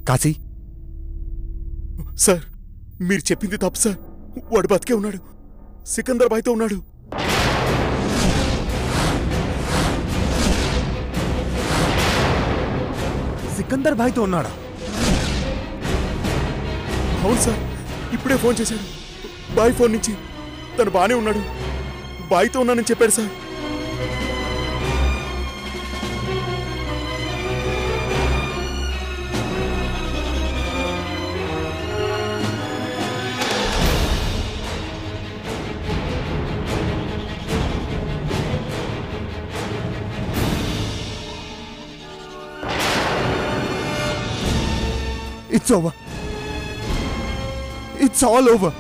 Kashi sir మీరు చెప్పింది తప్పు సార్ వాడు బతికే ఉన్నాడు సికందర్ బాయ్తో ఉన్నాడు సికందర్ భాయ్తో ఉన్నాడా అవును సార్ ఇప్పుడే ఫోన్ చేశాడు బాయ్ ఫోన్ నుంచి తను బానే ఉన్నాడు బాయ్తో ఉన్నానని చెప్పాడు sir it's over it's all over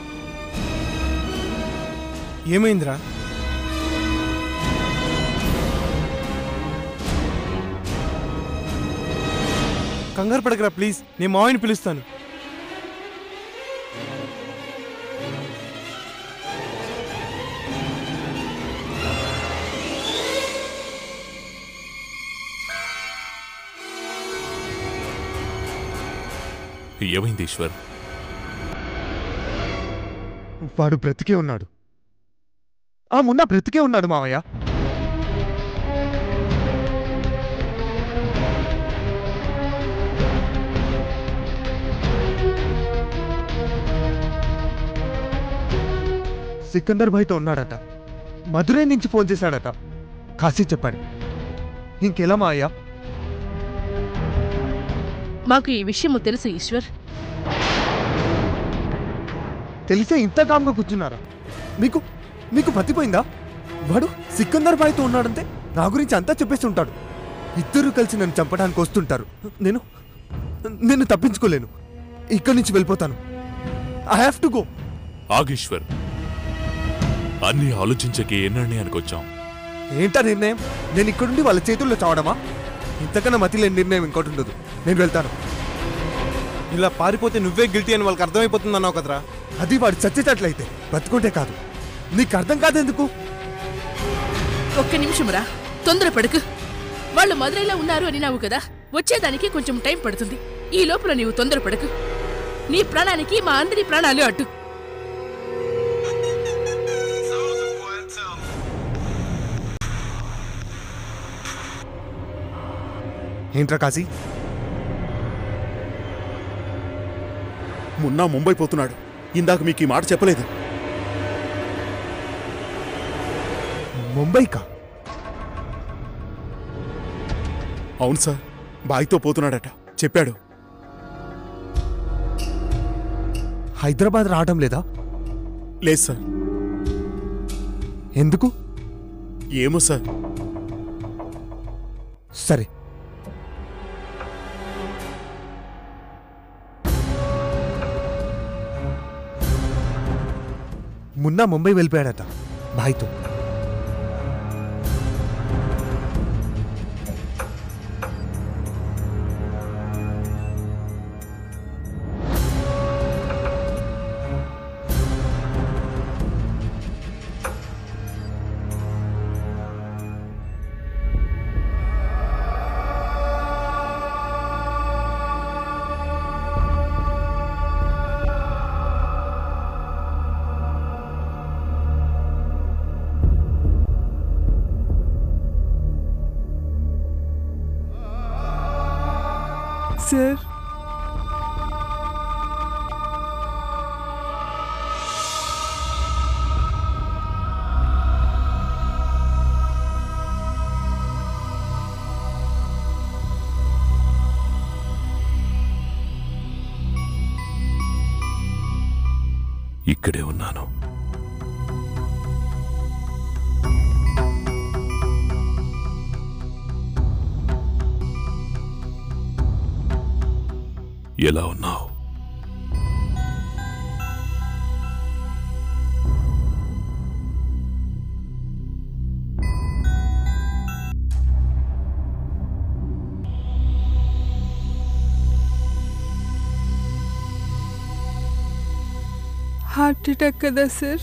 ఏమైందిరా కంగారు పడకరా ప్లీజ్ నేను మావయ్యని పిలుస్తాను ఏమైంది ఈశ్వర్ వాడు బ్రతికే ఉన్నాడు ఆ మున్నా బ్రతికే ఉన్నాడు మావయ్య సికందర్ భాయ్తో ఉన్నాడట మధురై నుంచి ఫోన్ చేశాడట కాశీ చెప్పాడు ఇంకెలా మావయ్య మాకు ఈ విషయము తెలుసు ఈశ్వర్ తెలిసే ఇంత కామ్గా కూర్చున్నారా మీకు మీకు పత్తిపోయిందా వాడు సికందర్ బాయ్తో ఉన్నాడంటే నా గురించి అంతా చెప్పేసి ఉంటాడు ఇద్దరు కలిసి నన్ను చంపడానికి వస్తుంటారు నేను నేను తప్పించుకోలేను ఇక్కడి నుంచి వెళ్ళిపోతాను ఐ హ్యావ్ టు గో ఆగీశ్వర్ అన్ని ఆలోచించకే ఏ నిర్ణయానికి వచ్చాం ఏంటా నిర్ణయం నేను ఇక్కడుండి వాళ్ళ చేతుల్లో చావడమా ఇంతకన్నా మతి లేని నిర్ణయం ఇంకోటి ఉండదు నేను వెళ్తాను ఇలా పారిపోతే నువ్వే గిల్టీ అని వాళ్ళకి అర్థమైపోతుంది అన్నావు కదరా అది వాడు చచ్చేటట్లయితే బతుకుంటే కాదు నీకు అర్థం కాదెందుకు ఒక్క నిమిషం రా తొందరపడకు వాళ్ళు మదురైలో ఉన్నారు అని నావు కదా వచ్చేదానికి కొంచెం టైం పడుతుంది ఈ లోపల నీవు తొందరపడకు నీ ప్రాణానికి మా అందరి ప్రాణాలు అడ్డు ఏంట్రా కాశీ మున్నా ముంబై పోతున్నాడు ఇందాక మీకు ఈ మాట చెప్పలేదు ముంబైకా అవును సార్ బాయ్తో పోతున్నాడట చెప్పాడు హైదరాబాద్ రావడం లేదా లేదు సార్ ఎందుకు ఏమో సార్ సరే మున్నా ముంబై వెళ్ళిపోయాడట భాయ్తో సార్ ఇక్కడే ఉన్నాను ఎలా ఉన్నావు హార్ట్ అటాక్ కదా సార్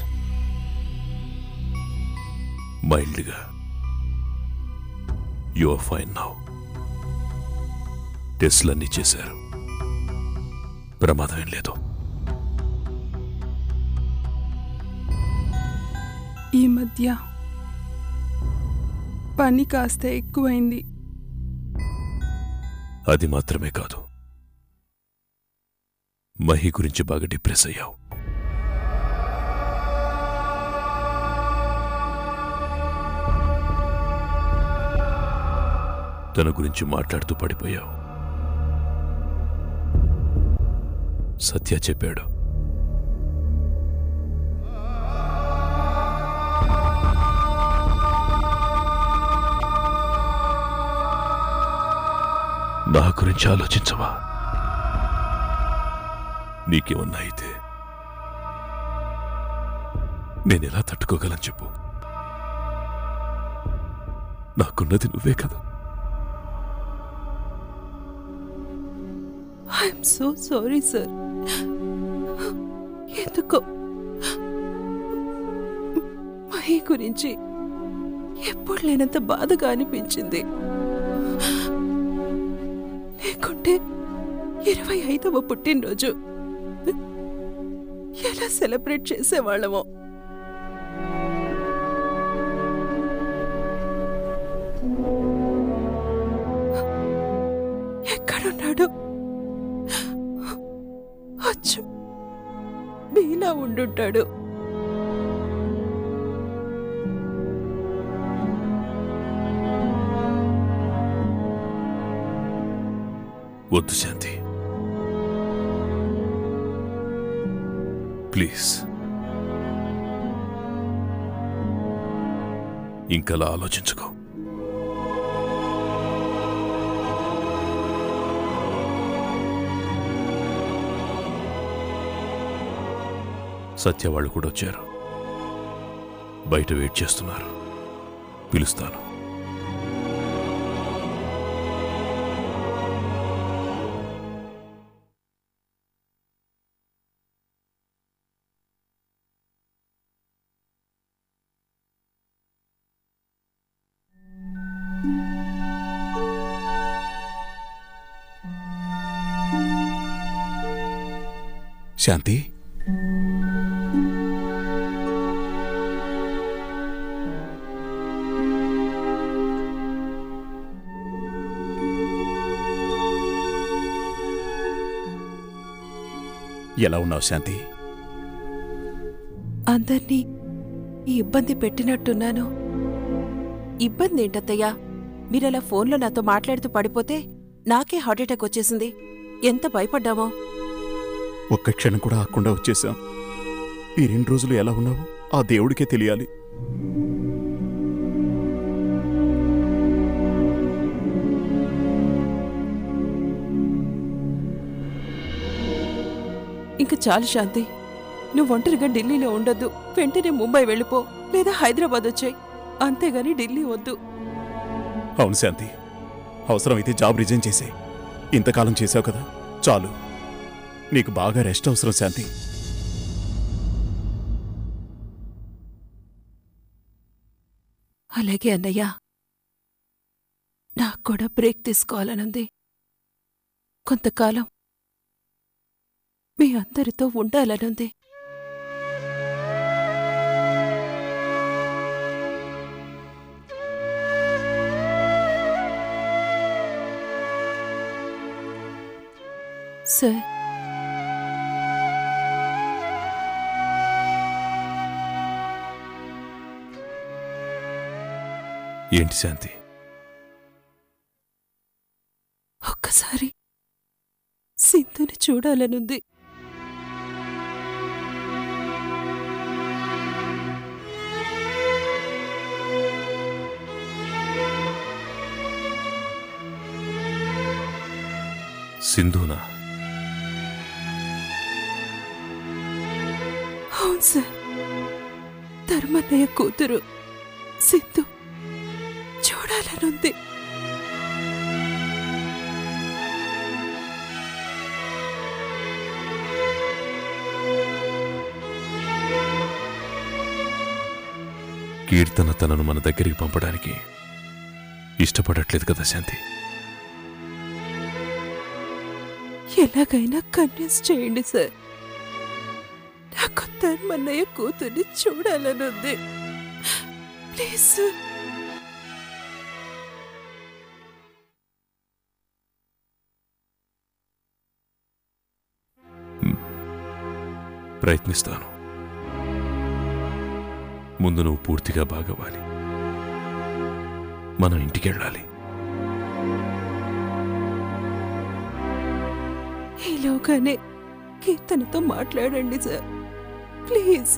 మైల్డ్గా యు ఆర్ ఫైన్ నౌ టెస్ట్లన్నీ చేశారు ప్రమాదం ఏం లేదు ఈ మధ్య పని కాస్త ఎక్కువైంది అది మాత్రమే కాదు మహి గురించి బాగా డిప్రెస్ అయ్యావు తన గురించి మాట్లాడుతూ పడిపోయావు సత్య చెప్పాడు నా గురించి ఆలోచించవా నీకేమన్నా అయితే నేనెలా తట్టుకోగలను చెప్పు నాకున్నది నువ్వే కదా ఐఎమ్ సో సారీ సార్ ఎందుకో మహి గురించి ఎప్పుడు లేనంత బాధగా అనిపించింది లేకుంటే ఇరవై ఐదవ పుట్టినరోజు ఎలా సెలబ్రేట్ చేసేవాళ్ళమో ఎక్కడున్నాడు అచ్చు మీలా ఉండుంటాడు వద్దు శాంతి ప్లీజ్ ఇంకలా ఆలోచించుకో సత్య వాళ్ళు కూడా వచ్చారు బయట వెయిట్ చేస్తున్నారు పిలుస్తాను శాంతి ఎలా ఉన్నావు శాంతి అందర్నీ ఈ ఇబ్బంది పెట్టినట్టున్నాను ఇబ్బంది ఏంటత్తయ్యా మీరలా ఫోన్లో నాతో మాట్లాడుతూ పడిపోతే నాకే హార్ట్అటాక్ వచ్చేసింది ఎంత భయపడ్డామో ఒక్క క్షణం కూడా ఆకుండా వచ్చేసాం ఈ రెండు రోజులు ఎలా ఉన్నావు ఆ దేవుడికే తెలియాలి ఇంక చాలు శాంతి నువ్వు ఒంటరిగా ఢిల్లీలో ఉండొద్దు వెంటనే ముంబై వెళ్ళిపో లేదా హైదరాబాద్ వచ్చాయి అంతేగాని ఢిల్లీ వద్దు అవును శాంతి అవసరమైతే జాబ్ రిజైన్ చేసే ఇంతకాలం చేశావు కదా చాలు నీకు బాగా రెస్ట్ అవసరం శాంతి అలాగే అన్నయ్య నాకు కూడా బ్రేక్ తీసుకోవాలనుంది కొంతకాలం మీ అందరితో ఉండాలనుంది సార్ ఏంటి శాంతి ఒక్కసారి సింధుని చూడాలనుంది సింధునా అవును సార్ ధర్మన్నయ్య కూతురు సింధు చూడాలనుంది కీర్తన తనను మన దగ్గరికి పంపడానికి ఇష్టపడట్లేదు కదా శాంతి ఎలాగైనా కన్విన్స్ చేయండి సార్ నాకు ధర్మన్నయ్య కూతుర్ని చూడాలనుంది ప్లీజ్ సార్ ప్రయత్నిస్తాను ముందు నువ్వు పూర్తిగా బాగవ్వాలి మనం ఇంటికెళ్ళాలి ఈలోగానే కీర్తనతో మాట్లాడండి సార్ ప్లీజ్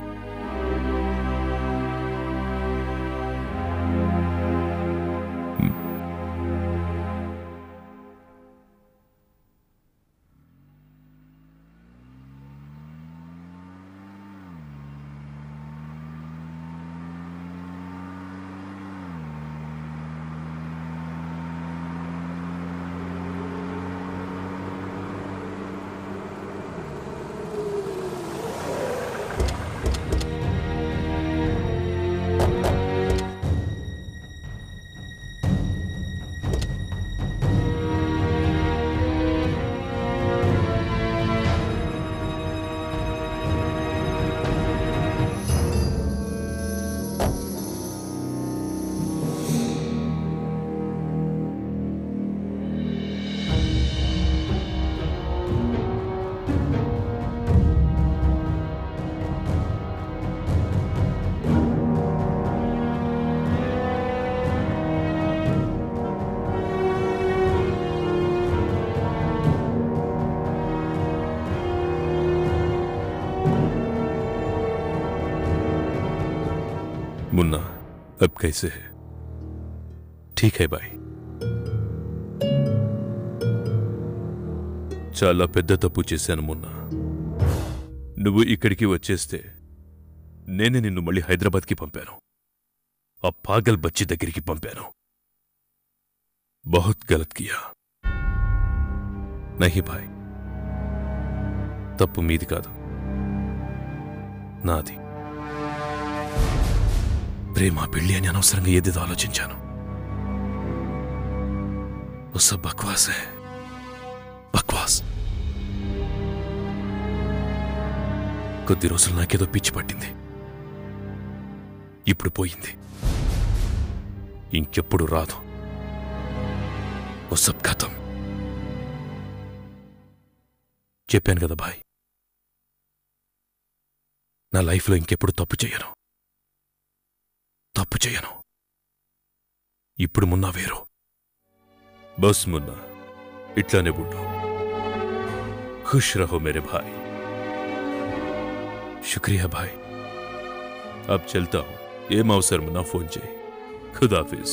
मुन्ना अब कैसे है ठीक है బాయ్ చాలా పెద్ద తప్పు చేశాను మొన్న నువ్వు ఇక్కడికి వచ్చేస్తే నేనే నిన్ను మళ్ళీ హైదరాబాద్కి పంపాను ఆ పాగల్ బచ్చి దగ్గరికి పంపాను బహుత్ గలత్ కియా నహి బాయ్ తప్పు మీది కాదు నాది ప్రేమ పెళ్లి అని అనవసరంగా ఏదేదో ఆలోచించాను वो सब बकवास है బక్వాస్ కొద్ది రోజులు నాకేదో పిచ్చి పట్టింది ఇప్పుడు పోయింది ఇంకెప్పుడు రాదు ఓ సబ్ ఖతం చెప్పాను కదా బాయ్ నా లైఫ్లో ఇంకెప్పుడు తప్పు చేయను తప్పు చేయను ఇప్పుడు మున్నా వేరు బస్ మున్నా ఇట్లానే ఉండు ఖుష్ రహో మేరే భాయ్ शुक्रिया भाई अब चलता हूं ఏం అవసరం నా ఫోన్ చేయి ఖుదాఫిజ్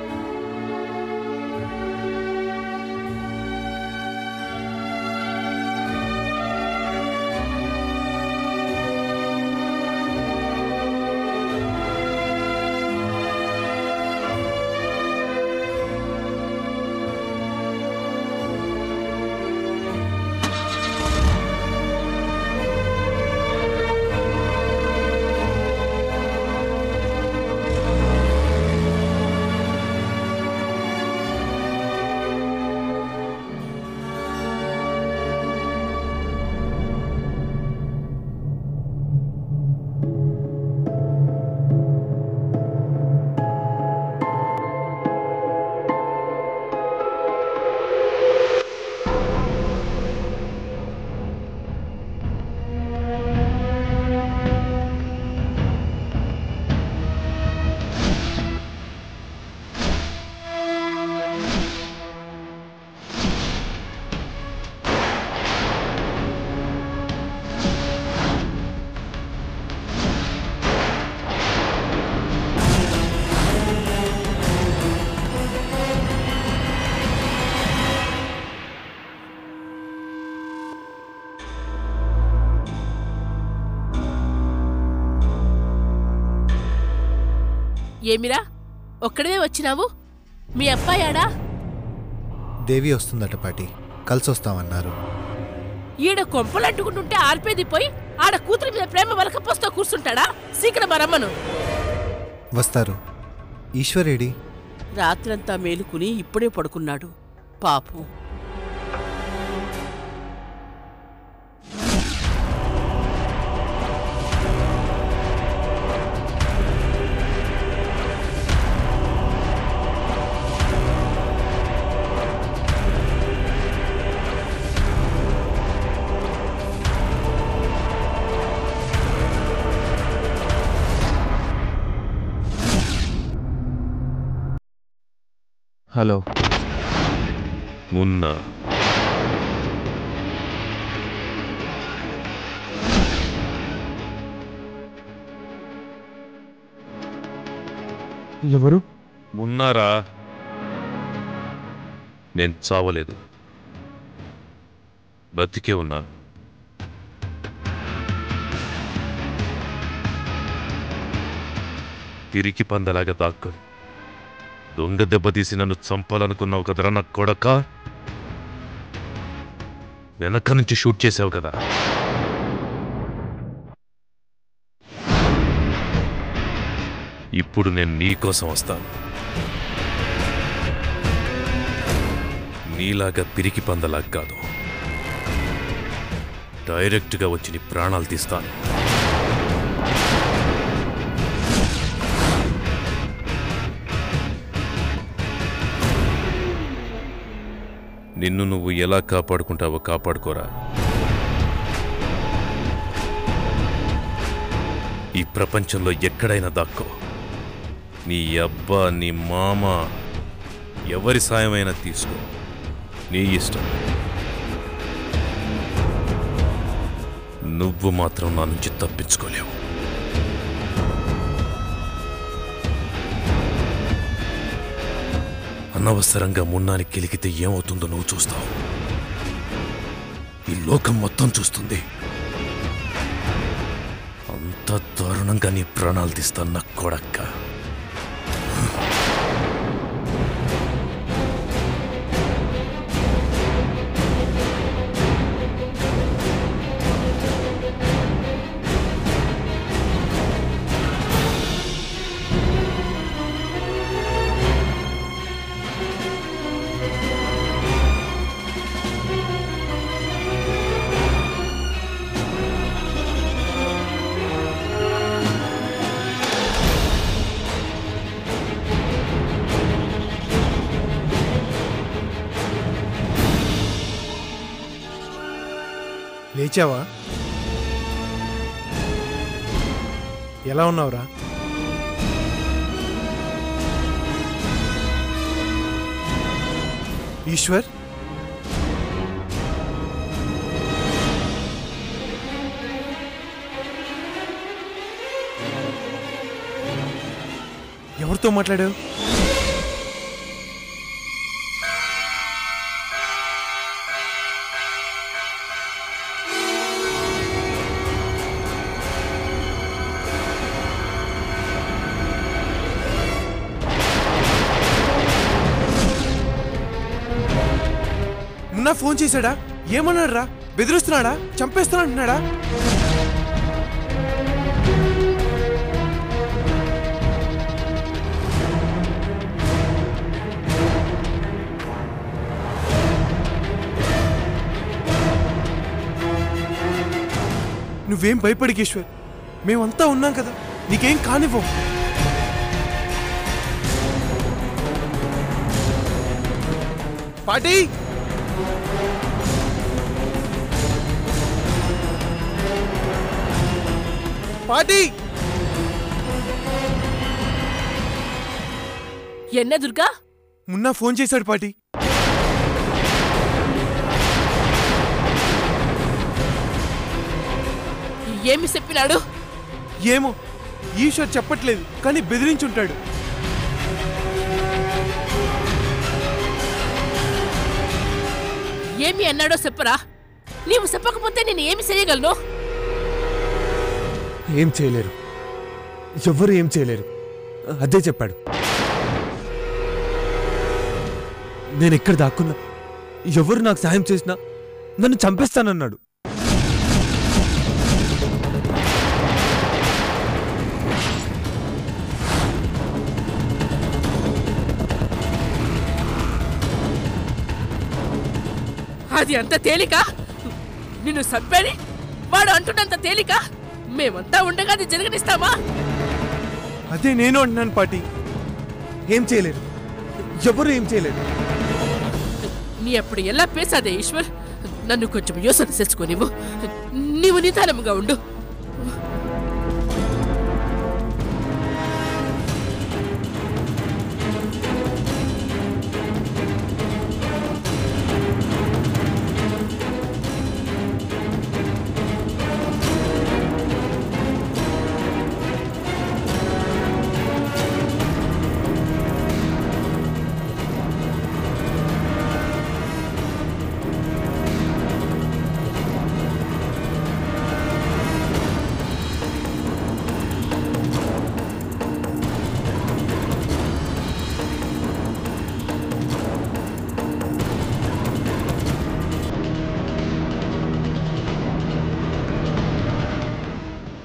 ఏమిరా ఒక్కడవే వచ్చినావు మీ అబ్బాయాడా దేవి వస్తుందట పాటి కలిసి వస్తామన్నారు ఈడ కొంపలంటుకుంటుంటే ఆర్పేది పోయి ఆడ కూతురి మీద ప్రేమ వలకపోస్తూ కూర్చుంటాడా సీకిన మరమ్మను వస్తారు ఈశ్వరేడి రాత్రంతా మేలుకుని ఇప్పుడే పడుకున్నాడు పాపం హలో మున్నా ఎవరు మున్నారా నేను చావలేదు బతికే ఉన్నా తిరిగి పందలాగా దాక్కొని దొంగ దెబ్బతీసి నన్ను చంపాలనుకున్నావు కదరా నా కొడక వెనక నుంచి షూట్ చేసావు కదా ఇప్పుడు నేను నీ కోసం వస్తాను నీలాగా పిరికి పందలా కాదు డైరెక్ట్గా వచ్చి నీ ప్రాణాలు తీస్తాను నిన్ను నువ్వు ఎలా కాపాడుకుంటావో కాపాడుకోరా ఈ ప్రపంచంలో ఎక్కడైనా దాక్కో నీ అబ్బా నీ మామ ఎవరి సాయమైనా తీసుకో నీ ఇష్టం నువ్వు మాత్రం నా నుంచి తప్పించుకోలేవు అనవసరంగా మున్నాని కెలికితే ఏమవుతుందో నువ్వు చూస్తావు ఈ లోకం మొత్తం చూస్తుంది అంత దారుణంగా నీ ప్రాణాలు తీస్తాను నా కొడక్క లేచావా ఎలా ఉన్నావురా ఈశ్వర్ ఎవరితో మాట్లాడావు మున్నా ఫోన్ చేశాడా ఏమన్నాడు రా బెదిరిస్తున్నాడా చంపేస్తున్నా అంటున్నాడా నువ్వేం భయపడికి ఈశ్వర్ మేమంతా ఉన్నాం కదా నీకేం కానివ్వం పాటీ పాటీ என்ன దుర్గా మున్నా ఫోన్ చేశాడు పాటీ ఏమి చెప్పినాడు ఏమో ఈశ్వర్ చెప్పట్లేదు కానీ బెదిరించుంటాడు ఏమి అన్నాడో చెప్పరా నీవు చెప్పకపోతే నేను ఏమి చేయగలను ఏం చేయలేరు ఎవ్వరు ఏం చేయలేరు అదే చెప్పాడు నేను ఎక్కడ దాక్కున్నా ఎవరు నాకు సాయం చేసినా నన్ను చంపేస్తానన్నాడు అది అంత తేలిక నిన్ను చంపేది వాడు అంటున్నంత తేలిక మేమంతా ఉండగా అది జరగనిస్తామా అదే నేను అంటున్నాను పాటీ ఏం చేయలేరు ఎవరు ఏం చేయలేరు నీ అప్పుడు ఎలా పేసాదే ఈశ్వర్ నన్ను కొంచెం యోసన తెచ్చుకోనివ్వు నీవు నిదానముగా ఉండు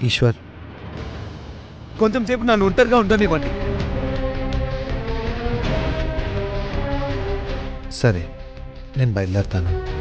ఈశ్వర్ కొంచెం సేపు నన్ను ఒంటరిగా ఉండనివ్వండి సరే నేను బయలుదేరుతాను